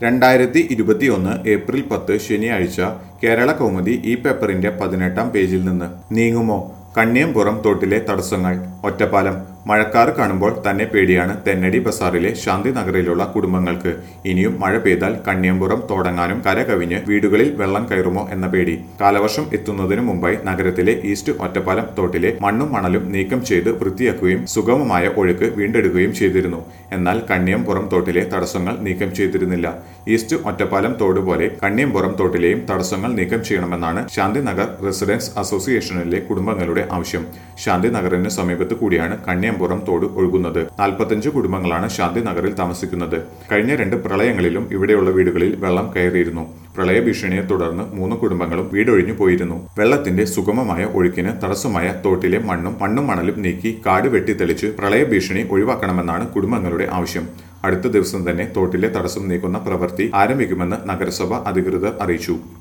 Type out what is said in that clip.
രണ്ടായിരത്തി ഇരുപത്തിയൊന്ന് ഏപ്രിൽ പത്ത് ശനിയാഴ്ച കേരള കൗമുദി ഈ പേപ്പറിന്റെ പതിനെട്ടാം പേജിൽ നിന്ന് നീങ്ങുമോ കണ്ണിയമ്പുറം തോട്ടിലെ തടസ്സങ്ങൾ ഒറ്റപ്പാലം മഴക്കാറ് കാണുമ്പോൾ തന്നെ പേടിയാണ് തെന്നടി ബസാറിലെ ശാന്തിനഗറിലുള്ള കുടുംബങ്ങൾക്ക് ഇനിയും മഴ പെയ്താൽ കണ്ണിയമ്പുറം തോടങ്ങാനും കര കവിഞ്ഞ് വീടുകളിൽ വെള്ളം കയറുമോ എന്ന പേടി കാലവർഷം എത്തുന്നതിനു മുമ്പായി നഗരത്തിലെ ഈസ്റ്റ് ഒറ്റപ്പാലം തോട്ടിലെ മണ്ണും മണലും നീക്കം ചെയ്ത് വൃത്തിയാക്കുകയും സുഗമമായ ഒഴുക്ക് വീണ്ടെടുക്കുകയും ചെയ്തിരുന്നു എന്നാൽ കണ്ണിയമ്പുറം തോട്ടിലെ തടസ്സങ്ങൾ നീക്കം ചെയ്തിരുന്നില്ല ഈസ്റ്റ് ഒറ്റപ്പാലം തോട് പോലെ കണ്ണിയമ്പുറം തോട്ടിലെയും തടസ്സങ്ങൾ നീക്കം ചെയ്യണമെന്നാണ് ശാന്തിനഗർ റെസിഡൻസ് അസോസിയേഷനിലെ കുടുംബങ്ങളുടെ ആവശ്യം ശാന്തിനഗറിന് സമീപത്ത് കൂടിയാണ് കണ്ണിയമ്പുറം തോട് ഒഴുകുന്നത് നാൽപ്പത്തഞ്ച് കുടുംബങ്ങളാണ് ശാന്തിനഗറിൽ താമസിക്കുന്നത് കഴിഞ്ഞ രണ്ട് പ്രളയങ്ങളിലും ഇവിടെയുള്ള വീടുകളിൽ വെള്ളം കയറിയിരുന്നു പ്രളയ ഭീഷണിയെ തുടർന്ന് മൂന്ന് കുടുംബങ്ങളും വീടൊഴിഞ്ഞു പോയിരുന്നു വെള്ളത്തിന്റെ സുഗമമായ ഒഴുക്കിന് തടസ്സമായ തോട്ടിലെ മണ്ണും മണ്ണും മണലും നീക്കി കാട് വെട്ടിത്തെളിച്ച് പ്രളയ ഭീഷണി ഒഴിവാക്കണമെന്നാണ് കുടുംബങ്ങളുടെ ആവശ്യം അടുത്ത ദിവസം തന്നെ തോട്ടിലെ തടസ്സം നീക്കുന്ന പ്രവൃത്തി ആരംഭിക്കുമെന്ന് നഗരസഭ അധികൃതർ അറിയിച്ചു